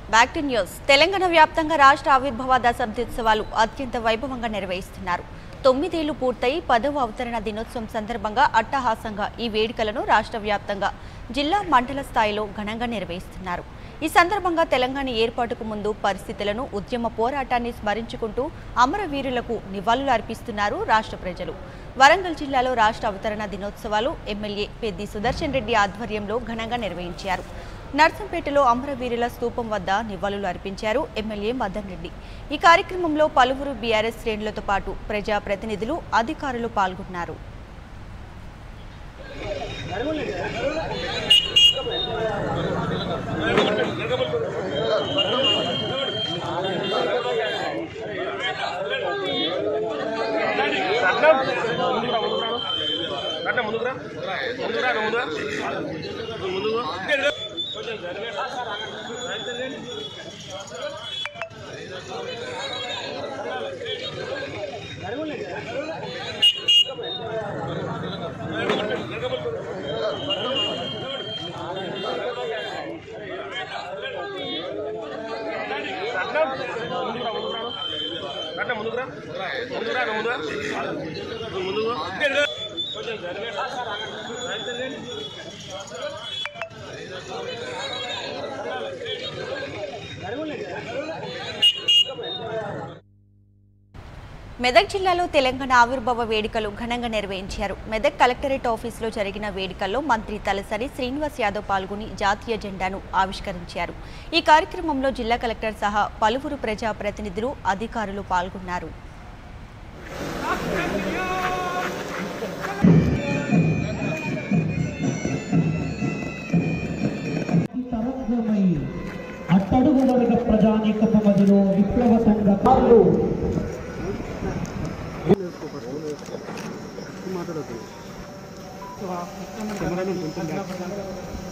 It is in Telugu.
బ్యాక్ టు న్యూస్ తెలంగాణ వ్యాప్తంగా రాష్ట్ర ఆవిర్భావ దశాబ్దోత్సవాలు అత్యంత వైభవంగా నిర్వహిస్తున్నారు తొమ్మిదేళ్లు పూర్తయి పదవ అవతరణ దినోత్సవం సందర్భంగా అట్టహాసంగా ఈ వేడుకలను రాష్ట్ర వ్యాప్తంగా జిల్లా మండల స్థాయిలో ఘనంగా నిర్వహిస్తున్నారు ఈ సందర్భంగా తెలంగాణ ఏర్పాటుకు ముందు పరిస్థితులను ఉద్యమ పోరాటాన్ని స్మరించుకుంటూ అమరవీరులకు నివాళులు అర్పిస్తున్నారు రాష్ట్ర ప్రజలు వరంగల్ జిల్లాలో రాష్ట్ర అవతరణ దినోత్సవాలు ఎమ్మెల్యే పెద్ది సుదర్శన్ రెడ్డి ఆధ్వర్యంలో ఘనంగా నిర్వహించారు నర్సంపేటలో అమరవీరుల స్తూపం వద్ద నివాళులు అర్పించారు ఎమ్మెల్యే మదన్ రెడ్డి ఈ కార్యక్రమంలో పలువురు బీఆర్ఎస్ శ్రేణులతో పాటు ప్రజాప్రతినిధులు అధికారులు పాల్గొన్నారు కట్ట ముందుకు రా ముందుకు రా ముందుగా ముందుకు కొంచెం జరిగే కట్ట ముందుకు రా ముందుకు రా ముందుగా ముందుకు కొంచెం జరిగే మెదక్ జిల్లాలో తెలంగాణ ఆవిర్భావ వేడుకలు ఘనంగా నిర్వహించారు మెదక్ కలెక్టరేట్ ఆఫీసులో జరిగిన వేడుకల్లో మంత్రి తలసరి శ్రీనివాస్ యాదవ్ పాల్గొని జాతీయ జెండాను ఆవిష్కరించారు ఈ కార్యక్రమంలో జిల్లా కలెక్టర్ సహా పలువురు ప్రజాప్రతినిధులు అధికారులు పాల్గొన్నారు తరంగమై అట్టడుగుల వర్గ ప్రజానీకపు మధ్యలో విప్లవ సంఘాలు కెమెరా